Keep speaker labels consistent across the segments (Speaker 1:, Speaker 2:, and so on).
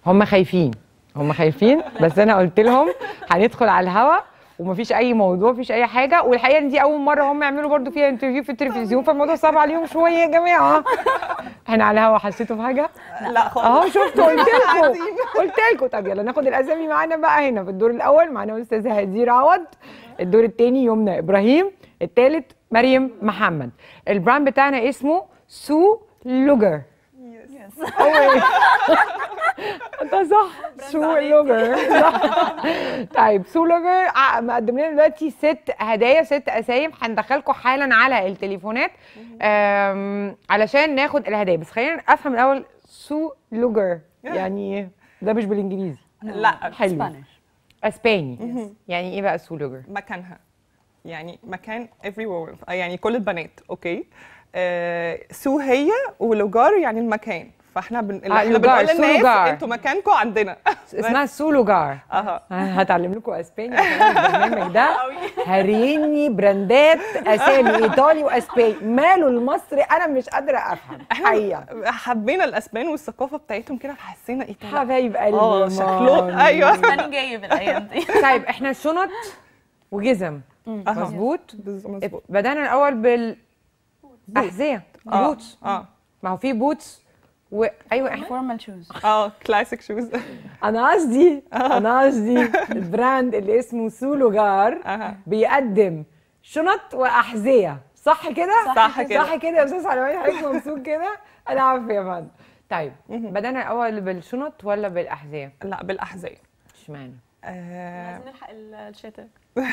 Speaker 1: هم خايفين هم خايفين بس انا قلت لهم هندخل على الهوا ومفيش اي موضوع مفيش اي حاجه والحقيقه ان دي اول مره هم يعملوا برضو فيها انترفيو في التلفزيون فالموضوع صعب عليهم شويه يا جماعه احنا على الهوا حسيتوا في حاجه
Speaker 2: لا خالص
Speaker 1: اهو شفتوا قلت لكم قلت لكم طب يلا ناخد الاسامي معانا بقى هنا في الدور الاول معانا استاذه هدير عوض الدور الثاني يمنى ابراهيم الثالث مريم محمد البراند بتاعنا اسمه سو لوجر ده صح سو لوجر صح طيب سو لوجر ع- مقدم لنا دلوقتي ست هدايا ست اسايم هندخلكم حالا على التليفونات آم، علشان ناخد الهدايا بس خلينا افهم الاول سو لوجر يعني ده مش بالانجليزي
Speaker 2: لا
Speaker 1: حلو
Speaker 3: Spanish.
Speaker 1: اسباني يعني ايه بقى سو لوجر
Speaker 2: مكانها يعني مكان everywhere يعني كل البنات اوكي آه سو هي ولوجار يعني المكان فاحنا بن... اللي
Speaker 1: آه،
Speaker 2: احنا
Speaker 1: لوجار،
Speaker 2: بنقول
Speaker 1: سو
Speaker 2: للناس
Speaker 1: لوجار.
Speaker 2: انتوا مكانكم عندنا
Speaker 1: اسمها سو لوجار
Speaker 2: اها
Speaker 1: هتعلم لكم اسباني عشان البرنامج ده هريني براندات اسامي ايطالي واسباني ماله المصري انا مش قادره افهم حقيقه
Speaker 2: حبينا الاسبان والثقافه بتاعتهم كده فحسينا ايه ده؟ لا.
Speaker 1: حبايب قلبي
Speaker 2: اه
Speaker 1: يا
Speaker 2: شكله
Speaker 1: ماما.
Speaker 2: ايوه
Speaker 3: اسباني جاي بالايام دي
Speaker 1: طيب احنا شنط وجزم
Speaker 2: أها.
Speaker 1: مظبوط
Speaker 2: بز- مظبوط
Speaker 1: بدانا الاول بالاحذيه
Speaker 2: اه
Speaker 1: بوتس
Speaker 2: اه
Speaker 1: ما هو في بوتس و... ايوه احنا
Speaker 3: فورمال شوز
Speaker 2: اه كلاسيك شوز
Speaker 1: انا قصدي انا قصدي البراند اللي اسمه سولوجار
Speaker 2: اها
Speaker 1: بيقدم شنط واحذيه صح كده
Speaker 2: صح كده.
Speaker 1: صح كده يا استاذ حلواني حضرتك مبسوط كده انا عارفه يا فندم طيب بدانا الاول بالشنط ولا بالاحذيه
Speaker 2: لا بالاحذيه
Speaker 1: اشمعنى
Speaker 2: آه
Speaker 4: عايزين نلحق ال- الشتاء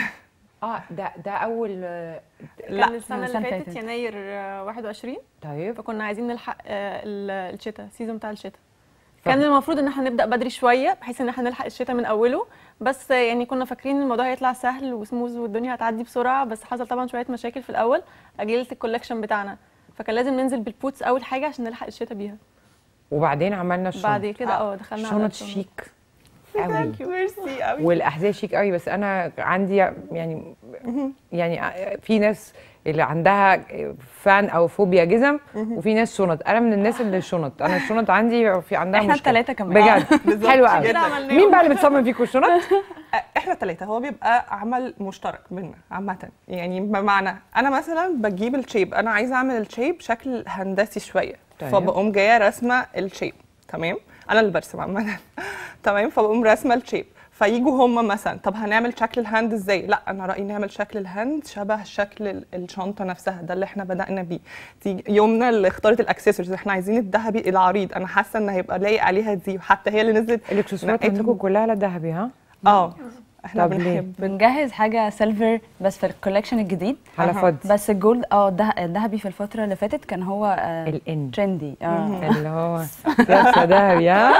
Speaker 1: اه ده ده اول آه،
Speaker 2: لا
Speaker 4: كان السنه
Speaker 3: السنة
Speaker 4: اللي
Speaker 3: اللي
Speaker 4: فاتت
Speaker 3: فاتت.
Speaker 4: يناير آه، 21
Speaker 1: طيب
Speaker 4: فكنا عايزين نلحق آه، ال- الشتاء السيزون بتاع الشتاء كان المفروض ان احنا نبدا بدري شويه بحيث ان احنا نلحق الشتاء من اوله بس آه، يعني كنا فاكرين الموضوع هيطلع سهل وسموز والدنيا هتعدي بسرعه بس حصل طبعا شويه مشاكل في الاول اجلت الكولكشن بتاعنا فكان لازم ننزل بالبوتس اول حاجه عشان نلحق الشتاء بيها
Speaker 1: وبعدين عملنا الشنط
Speaker 4: بعد كده اه دخلنا على
Speaker 1: شنط
Speaker 4: الشنط.
Speaker 1: شيك قوي
Speaker 2: ميرسي قوي
Speaker 1: والاحذيه شيك قوي بس انا عندي يعني يعني في ناس اللي عندها فان او فوبيا جزم وفي ناس شنط انا من الناس اللي شنط انا الشنط عندي في عندها
Speaker 3: إحنا
Speaker 1: مشكله
Speaker 3: التلاتة كمان.
Speaker 1: بجد
Speaker 2: بالظبط
Speaker 1: حلو قوي
Speaker 2: كده
Speaker 4: عملناهم.
Speaker 1: مين بقى اللي بتصمم فيكم الشنط
Speaker 2: احنا ثلاثة هو بيبقى عمل مشترك بينا عامة يعني بمعنى انا مثلا بجيب الشيب انا عايزة اعمل الشيب شكل هندسي شوية
Speaker 1: طيب.
Speaker 2: فبقوم جاية راسمة الشيب تمام انا اللي برسم عامة تمام فبقوم راسمة الشيب فيجوا هم مثلا طب هنعمل شكل الهاند ازاي لا انا رايي نعمل شكل الهاند شبه شكل ال- الشنطه نفسها ده اللي احنا بدانا بيه تيجي يومنا اللي اختارت الاكسسوارز احنا عايزين الذهبي العريض انا حاسه ان هيبقى لايق عليها دي وحتى هي اللي نزلت
Speaker 1: الاكسسوارات
Speaker 2: نقيتهم.
Speaker 1: عندكم كلها على ذهبي ها
Speaker 2: اه احنا
Speaker 1: طب ليه؟
Speaker 2: بنحب
Speaker 3: بنجهز حاجه سيلفر بس في الكولكشن الجديد
Speaker 1: على
Speaker 2: أها.
Speaker 1: فضي
Speaker 3: بس الجولد اه الده- الذهبي في الفتره اللي فاتت كان هو
Speaker 1: الان
Speaker 3: ترندي اه
Speaker 1: اللي هو لابسه ذهبي ها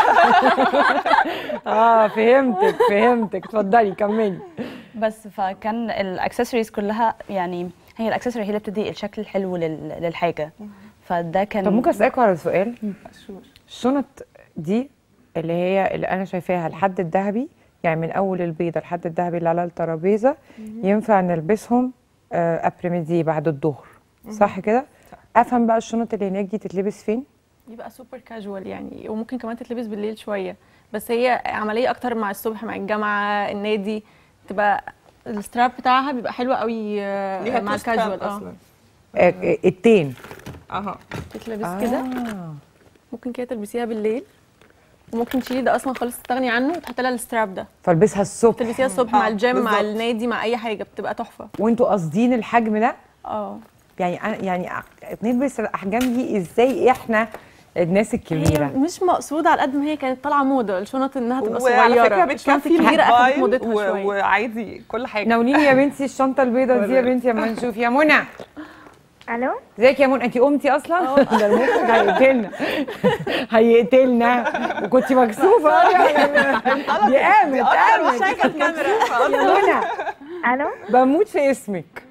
Speaker 1: اه فهمتك فهمتك اتفضلي كملي
Speaker 3: بس فكان الاكسسوارز كلها يعني هي الاكسسوري هي اللي بتدي الشكل الحلو لل- للحاجه فده كان
Speaker 1: طب ممكن اسالكم على سؤال
Speaker 2: شور.
Speaker 1: الشنط دي اللي هي اللي انا شايفاها الحد الذهبي يعني من اول البيضه لحد الذهبي اللي على الترابيزه ينفع نلبسهم آه، ابريميدي بعد الظهر صح كده افهم بقى الشنط اللي هناك دي تتلبس فين
Speaker 4: يبقى سوبر كاجوال يعني وممكن كمان تتلبس بالليل شويه بس هي عمليه اكتر مع الصبح مع الجامعه النادي تبقى الستراب بتاعها بيبقى حلو قوي آه،
Speaker 2: ليها
Speaker 4: مع
Speaker 2: تو ستراب
Speaker 4: الكاجوال اه
Speaker 2: اصلا
Speaker 1: آه، آه، التين
Speaker 2: اها
Speaker 4: تتلبس كده
Speaker 1: آه.
Speaker 4: ممكن كده تلبسيها بالليل وممكن تشيلي ده اصلا خالص تستغني عنه وتحطي لها الستراب ده
Speaker 1: فالبسها الصبح
Speaker 4: تلبسيها الصبح
Speaker 2: آه،
Speaker 4: مع الجيم مع
Speaker 2: بالظبط.
Speaker 4: النادي مع اي حاجه بتبقى تحفه
Speaker 1: وانتوا قاصدين الحجم ده
Speaker 4: اه
Speaker 1: يعني أنا يعني نلبس الاحجام دي ازاي احنا الناس
Speaker 4: هي
Speaker 1: الكبيره
Speaker 4: مش مقصوده على قد ما هي كانت طالعه موضه الشنط انها تبقى
Speaker 2: وعلى فكره
Speaker 4: صغيره الشنط
Speaker 2: بتكفي
Speaker 4: الكبيره اخدت
Speaker 2: موبايل
Speaker 4: موضتها
Speaker 2: و-
Speaker 4: شويه
Speaker 2: وعادي كل حاجه
Speaker 1: ناوليني يا بنتي الشنطه البيضاء دي يا بنتي اما نشوف يا منى
Speaker 5: الو
Speaker 1: ازيك يا منى انت قمتي اصلا ده المخرج هيقتلنا هيقتلنا وكنتي مكسوفه دي قامت قامت
Speaker 2: شايفه الكاميرا
Speaker 1: يا منى
Speaker 5: الو
Speaker 1: بموت في اسمك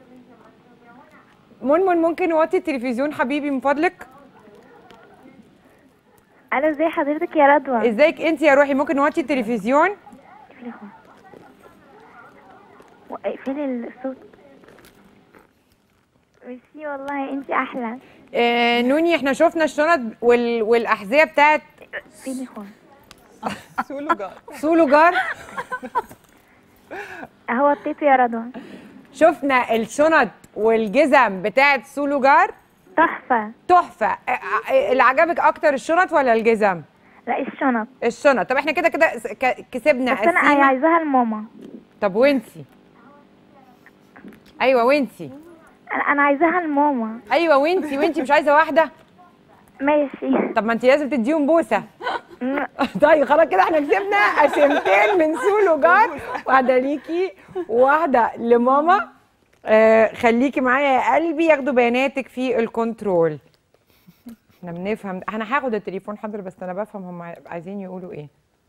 Speaker 1: منمن ممكن نوطي التلفزيون حبيبي من فضلك
Speaker 5: الو ازي حضرتك يا رضوى
Speaker 1: ازيك انت يا روحي ممكن نوطي التلفزيون
Speaker 5: اقفلي خالص واقفلي الصوت ميرسي والله انت احلى
Speaker 1: آه نوني احنا شفنا الشنط وال... والاحذيه بتاعت
Speaker 5: اقفلي خالص
Speaker 2: سولو جار
Speaker 1: سولو جار
Speaker 5: هو الطيب يا رضوى
Speaker 1: شفنا الشنط والجزم بتاعت سولو جار
Speaker 5: تحفة
Speaker 1: تحفه ا- ا- اللي عجبك اكتر الشنط ولا الجزم
Speaker 5: لا الشنط
Speaker 1: الشنط طب احنا كده كده س- ك- كسبنا
Speaker 5: بس انا
Speaker 1: أسيمة.
Speaker 5: عايزاها لماما
Speaker 1: طب وانتي ايوه وانتي
Speaker 5: انا انا عايزاها لماما
Speaker 1: ايوه وانتي وانتي مش عايزه واحده
Speaker 5: ماشي
Speaker 1: طب ما انتي لازم تديهم بوسه طيب خلاص كده احنا كسبنا قسمتين من سولو جار واحده ليكي وواحده لماما آه خليكي معايا يا قلبي ياخدوا بياناتك في الكنترول احنا بنفهم انا هاخد التليفون حاضر بس انا بفهم هم عايزين يقولوا ايه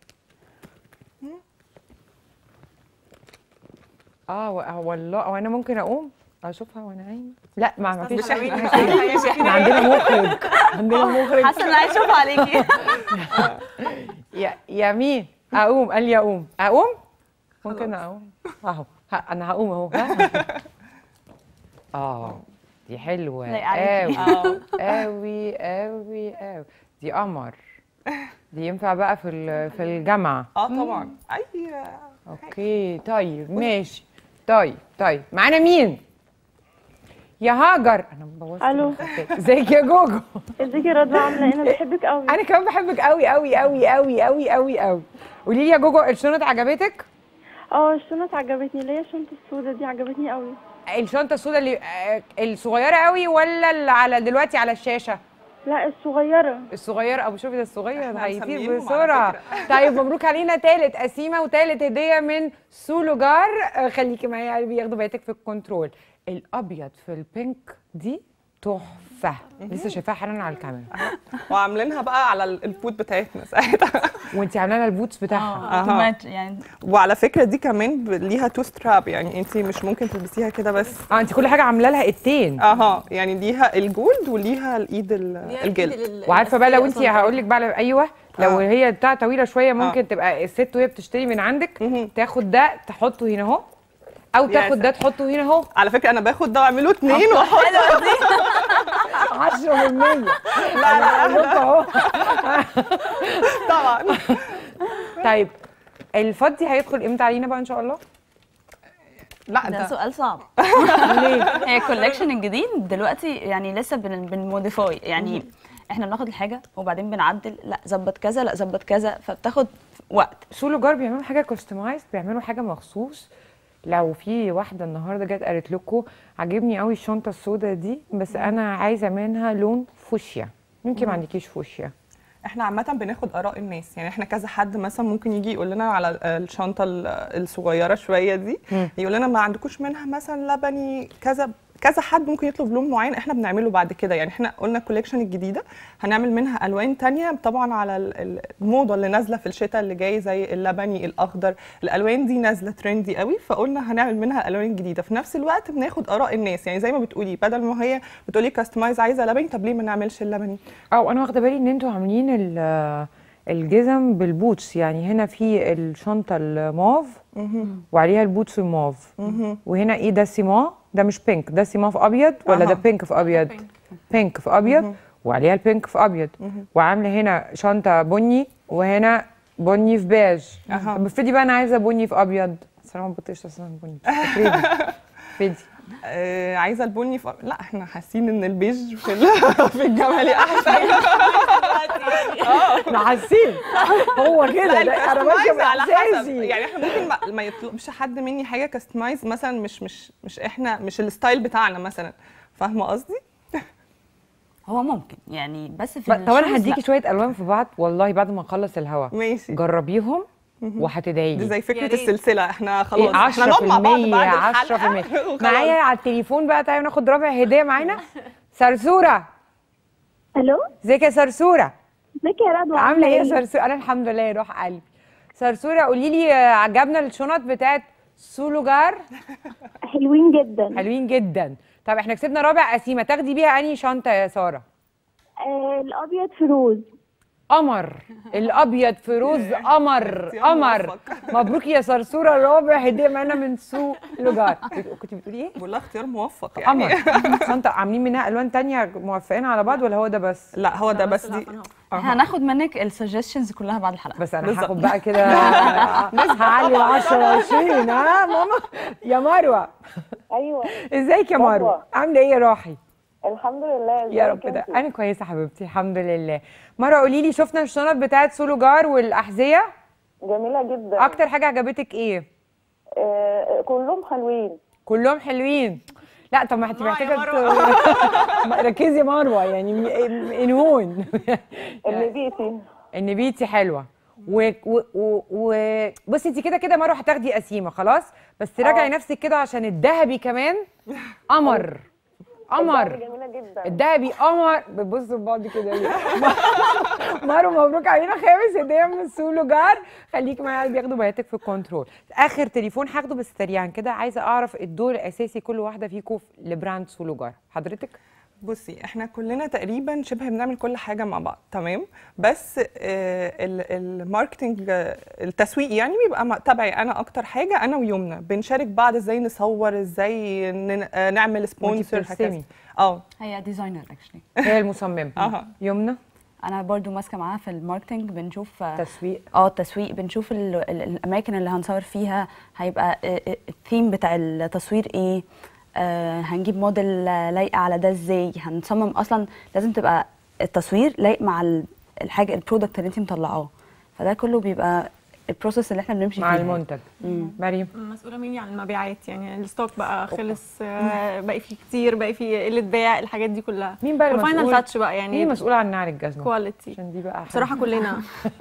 Speaker 1: اه و- والله هو انا ممكن اقوم اشوفها وانا نايمه لا ما ما فيش
Speaker 2: مش احنا
Speaker 1: احنا عندنا مخرج عندنا مخرج
Speaker 3: حاسه ان عايز اشوف عليكي
Speaker 1: يا يا مين اقوم قال لي اقوم اقوم ممكن اقوم اهو ه- انا هقوم اهو ها اه دي حلوه
Speaker 3: لايقة عليكي.
Speaker 1: قوي قوي قوي قوي دي قمر دي ينفع بقى في ال- في الجامعه
Speaker 2: اه طبعا اي
Speaker 1: اوكي طيب ماشي طيب طيب معانا مين يا هاجر انا مبوظت
Speaker 6: ألو.
Speaker 1: الخطاب. ازيك يا جوجو
Speaker 6: ازيك يا رضوى عامله ايه انا بحبك قوي
Speaker 1: انا كمان بحبك قوي قوي قوي قوي قوي قوي قوي قولي لي يا جوجو الشنط عجبتك
Speaker 6: اه الشنط عجبتني اللي هي الشنطه السوداء دي عجبتني قوي
Speaker 1: الشنطه السوداء اللي آه، الصغيره قوي ولا اللي على دلوقتي على الشاشه
Speaker 6: لا الصغيره
Speaker 1: الصغيره ابو شوفي ده الصغير ده
Speaker 2: إحنا
Speaker 1: هيطير
Speaker 2: مسمينهم على
Speaker 1: بسرعه طيب مبروك علينا تالت قسيمه وتالت هديه من سولو جار آه، خليكي معايا يا قلبي ياخدوا بيتك في الكنترول الابيض في البينك دي تحفه لسه شايفاها حالا على الكاميرا
Speaker 2: وعاملينها بقى على ال- البوت بتاعتنا ساعتها
Speaker 1: وانت عامله لها البوتس بتاعها
Speaker 3: اه تو ماتش يعني
Speaker 2: وعلى فكره دي كمان ب- ليها تو ستراب يعني انت مش ممكن تلبسيها كده بس
Speaker 1: اه انت كل حاجه عامله لها ايدتين
Speaker 2: اها يعني ليها الجولد وليها الايد ال- الجلد
Speaker 1: وعارفه بقى لو انت هقول لك بقى لو- ايوه لو
Speaker 2: آه.
Speaker 1: هي بتاع طويله شويه ممكن
Speaker 2: آه.
Speaker 1: تبقى الست وهي بتشتري من عندك
Speaker 2: مهم.
Speaker 1: تاخد ده تحطه هنا اهو او
Speaker 2: يا
Speaker 1: تاخد ده
Speaker 2: سلام.
Speaker 1: تحطه هنا اهو
Speaker 2: على فكره انا باخد ده واعمله اتنين واحط
Speaker 1: 10 من 100 لا لا اهو
Speaker 2: طبعا
Speaker 1: طيب الفضي هيدخل امتى علينا بقى ان شاء الله؟
Speaker 2: لا
Speaker 3: ده
Speaker 2: ده
Speaker 3: سؤال صعب
Speaker 1: ليه؟
Speaker 3: هي الكولكشن الجديد دلوقتي يعني لسه بن بنموديفاي يعني احنا بناخد الحاجه وبعدين بنعدل لا ظبط كذا لا ظبط كذا فبتاخد وقت
Speaker 1: سولو جار بيعملوا حاجه كاستمايز بيعملوا حاجه مخصوص لو في واحده النهارده جت قالت لكم عاجبني قوي الشنطه السوداء دي بس انا عايزه منها لون فوشيا يمكن ما عندكيش فوشيا
Speaker 2: احنا عامة بناخد آراء الناس يعني احنا كذا حد مثلا ممكن يجي يقول لنا على ال- الشنطة ال- الصغيرة شوية دي
Speaker 1: مم.
Speaker 2: يقول لنا ما عندكوش منها مثلا لبني كذا كذا حد ممكن يطلب لون معين احنا بنعمله بعد كده يعني احنا قلنا الكوليكشن الجديدة هنعمل منها الوان تانية طبعا على ال- ال- الموضة اللي نازلة في الشتاء اللي جاي زي اللبني الاخضر الالوان دي نازلة ترندي قوي فقلنا هنعمل منها الالوان الجديدة في نفس الوقت بناخد آراء الناس يعني زي ما بتقولي بدل ما هي بتقولي كاستمايز عايزة لبني طب ليه ما نعملش اللبني
Speaker 1: اه انا واخده بالي ان انتوا عاملين ال- الجزم بالبوتس يعني هنا في الشنطه الموف وعليها البوتس الموف وهنا ايه ده سيما ده مش بينك ده سيما في ابيض ولا
Speaker 2: أها.
Speaker 1: ده بينك في ابيض بينك في ابيض وعليها البينك في ابيض وعامله هنا شنطه بني وهنا بني في بيج
Speaker 2: أها.
Speaker 1: طب افرضي بقى انا عايزه بني في ابيض بس انا ما بطيقش اصلا بني افرضي افرضي
Speaker 2: آه عايزه البني في... لا احنا حاسين ان البيج في ال- في الجمالي احسن
Speaker 1: احنا حاسين هو كده ده انا ماشيه
Speaker 2: الكاستمايز على حسب
Speaker 1: باحساسي
Speaker 2: يعني احنا ممكن ما, ما يطلبش حد مني حاجه كاستمايز مثلا مش مش مش احنا مش الستايل بتاعنا مثلا فاهمه قصدي
Speaker 3: هو ممكن يعني بس في
Speaker 1: طب انا
Speaker 3: الشوز
Speaker 1: هديكي
Speaker 3: لا.
Speaker 1: شويه الوان في بعض والله بعد ما نخلص الهوا
Speaker 2: ماشي
Speaker 1: جربيهم وهتدعي
Speaker 2: دي
Speaker 1: لي
Speaker 2: زي فكره
Speaker 4: يا ريت.
Speaker 2: السلسله احنا خلاص
Speaker 1: ايه
Speaker 2: احنا نقعد مع بعض
Speaker 1: 10%
Speaker 2: بعد
Speaker 1: 10%
Speaker 2: الحلقه وخلاص.
Speaker 1: معايا على التليفون بقى تعالوا ناخد رابع هديه معانا سرسوره
Speaker 5: الو
Speaker 1: ازيك يا سرسوره
Speaker 5: ازيك يا رضوى
Speaker 1: عامله ايه يا سرسوره انا الحمد لله يا روح قلبي سرسوره قولي لي آه، عجبنا الشنط بتاعت سولوجار
Speaker 5: حلوين جدا
Speaker 1: حلوين جدا طب احنا كسبنا رابع قسيمه تاخدي بيها انهي شنطه يا ساره
Speaker 5: آه الابيض في روز
Speaker 1: قمر الابيض في روز قمر
Speaker 2: اختيار
Speaker 1: قمر
Speaker 2: موفق.
Speaker 1: مبروك يا صرصوره الرابع هديه معانا من سوق لوجار كنت بتقولي ايه
Speaker 2: بقول لها اختيار موفق يعني
Speaker 1: قمر انت عاملين منها الوان تانية موافقين على بعض ولا هو ده بس
Speaker 2: لا هو ده بس دي
Speaker 3: احنا هناخد منك السجستشنز كلها بعد الحلقه
Speaker 1: بس انا
Speaker 2: بالظبط.
Speaker 1: هاخد بقى كده هعلي ال 10 20 ها ماما يا مروه
Speaker 7: ايوه
Speaker 1: ازيك يا مروه
Speaker 7: مروة.
Speaker 1: عامله ايه يا روحي
Speaker 7: الحمد لله
Speaker 1: يا
Speaker 7: ازيك
Speaker 1: رب ده
Speaker 7: انتي؟
Speaker 1: انا كويسه حبيبتي الحمد لله مروه قولي لي شفنا الشنط بتاعت سولو جار والاحذيه
Speaker 7: جميله جدا
Speaker 1: اكتر حاجه عجبتك ايه
Speaker 7: آه كلهم حلوين
Speaker 1: كلهم حلوين لا طب ما انت محتاجه ت- ركزي يا مروه يعني م- انهون
Speaker 7: اللي بيتي
Speaker 1: النبيتي حلوه و, و, و, و بصي انت كده كده مروه هتاخدي قسيمه خلاص بس تراجعي نفسك كده عشان الذهبي كمان قمر قمر
Speaker 7: جميله جدا
Speaker 1: الذهبي قمر بتبصوا لبعض كده ليه؟ مارو مبروك علينا خامس هديه من سولو جار خليكي معايا بياخدوا بياتك في الكنترول اخر تليفون هاخده بس سريعا كده عايزه اعرف الدور الاساسي كل واحده فيكم لبراند سولو جار حضرتك
Speaker 2: بصي احنا كلنا تقريبا شبه بنعمل كل حاجه مع بعض تمام بس آه، ال- الماركتنج آه، التسويق يعني بيبقى مع- تبعي انا اكتر حاجه انا ويمنى بنشارك بعض ازاي نصور ازاي ن- آه، نعمل سبونسر
Speaker 1: بترسمي.
Speaker 2: اه
Speaker 3: هي ديزاينر اكشلي
Speaker 1: هي المصممه
Speaker 2: أها.
Speaker 1: يمنى
Speaker 3: انا برضو ماسكه معاها في الماركتنج بنشوف
Speaker 1: تسويق
Speaker 3: اه التسويق بنشوف ال ال الاماكن اللي هنصور فيها هيبقى ال- ال- الثيم بتاع التصوير ايه آه هنجيب موديل آه، لايقه على ده ازاي هنصمم اصلا لازم تبقى التصوير لايق مع ال- الحاجه البرودكت اللي انت مطلعاه فده كله بيبقى البروسيس اللي احنا بنمشي
Speaker 1: مع
Speaker 3: فيها
Speaker 1: المنتج مريم
Speaker 4: مسؤوله مني عن المبيعات يعني الستوك بقى خلص آه، باقي فيه كتير باقي فيه قله بيع الحاجات دي كلها
Speaker 1: مين بقى
Speaker 4: والفاينل
Speaker 1: المسؤول
Speaker 4: تاتش بقى
Speaker 1: مين
Speaker 4: يعني
Speaker 1: مسؤوله عن نعر الجزمه
Speaker 4: كواليتي
Speaker 1: عشان دي بقى
Speaker 4: بصراحه كلنا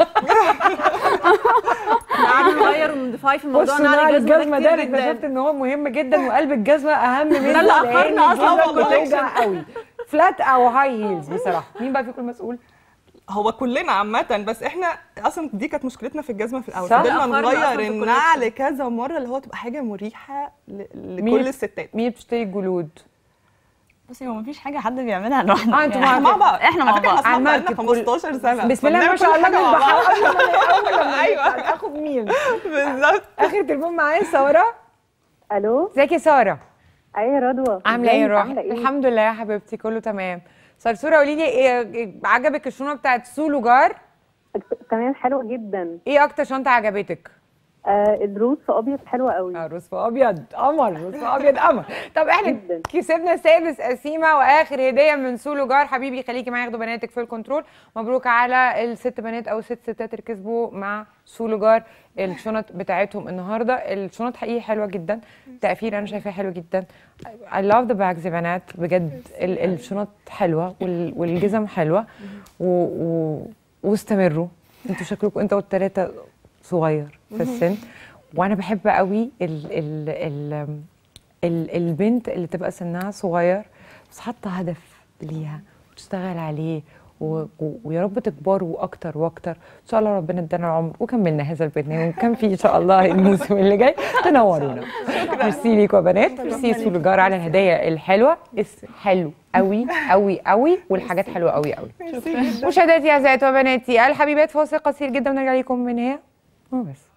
Speaker 4: قعدنا نغير ونديفاي في الموضوع
Speaker 1: بصوا نعر
Speaker 4: الجزمة
Speaker 1: الجزمه ده
Speaker 4: كتير
Speaker 1: انا
Speaker 4: جداً.
Speaker 1: اكتشفت ان هو مهم جدا وقلب الجزمه اهم من
Speaker 4: ده اللي أخرنا أصلاً في
Speaker 1: بتوجع قوي فلات او هاي هيلز بصراحه مين بقى فيكم المسؤول
Speaker 2: هو كلنا عامة بس احنا اصلا دي كانت مشكلتنا في الجزمة في الاول
Speaker 1: صح.
Speaker 2: فضلنا
Speaker 4: أخرنا أصلاً
Speaker 2: نغير
Speaker 4: في
Speaker 2: النعل كذا مرة اللي هو تبقى حاجة مريحة ل-
Speaker 1: مين-
Speaker 2: لكل الستات
Speaker 1: مين بتشتري الجلود
Speaker 3: بصي هو مفيش حاجه حد بيعملها لوحده
Speaker 1: اه انتوا
Speaker 3: يعني
Speaker 1: مع
Speaker 2: مع بعض
Speaker 3: احنا مع
Speaker 2: على فكرة
Speaker 3: بعض.
Speaker 2: احنا
Speaker 1: على
Speaker 2: بقالنا
Speaker 1: المركب كل-
Speaker 2: 15 سنة
Speaker 1: بسم الله ما
Speaker 2: فبنعمل
Speaker 1: شاء
Speaker 2: كل
Speaker 1: الله
Speaker 2: حاجة
Speaker 1: من
Speaker 2: مع بعض.
Speaker 1: بحر اول لما
Speaker 2: أيوة.
Speaker 1: اخد مين
Speaker 2: بالظبط
Speaker 1: اخر تليفون معايا ساره
Speaker 7: الو
Speaker 1: ازيك يا ساره
Speaker 7: اي رضوى
Speaker 1: عامله ايه يا
Speaker 7: ازيك؟
Speaker 1: روحي
Speaker 7: عامله ايه
Speaker 1: الحمد لله يا حبيبتي كله تمام صرصوره قولي لي إيه إيه عجبك الشنطه بتاعت سولو جار
Speaker 7: تمام حلوه جدا
Speaker 1: ايه اكتر شنطه عجبتك
Speaker 7: آه الدروس في ابيض حلوه قوي
Speaker 1: اه روز في ابيض قمر روز في ابيض قمر طب احنا
Speaker 7: جداً.
Speaker 1: كسبنا سادس قسيمه واخر هديه من سولو جار حبيبي خليكي معايا ياخدوا بناتك في الكنترول مبروك على الست بنات او الست ستات اللي كسبوا مع سولو جار الشنط بتاعتهم النهارده الشنط حقيقي حلوه جدا تقفيل انا شايفاها حلو جدا I love the bags يا بنات بجد ال- الشنط حلوه وال- والجزم حلوه و... و... واستمروا انتوا شكلكم انت والتلاته صغير في السن وانا بحب قوي ال ال ال ال البنت اللي تبقى سنها صغير بس حاطه هدف ليها وتشتغل عليه و... و... ويا رب تكبروا اكتر واكتر ان شاء الله ربنا ادانا العمر وكملنا هذا البرنامج وكان في ان شاء الله الموسم اللي جاي تنورونا ميرسي ليكم يا بنات ميرسي سولو جار على الهدايا الحلوه اسم حلو قوي قوي قوي والحاجات حلوه قوي قوي مشاهداتي اعزائي وبناتي الحبيبات فاصل قصير جدا ونرجع لكم من هنا وبس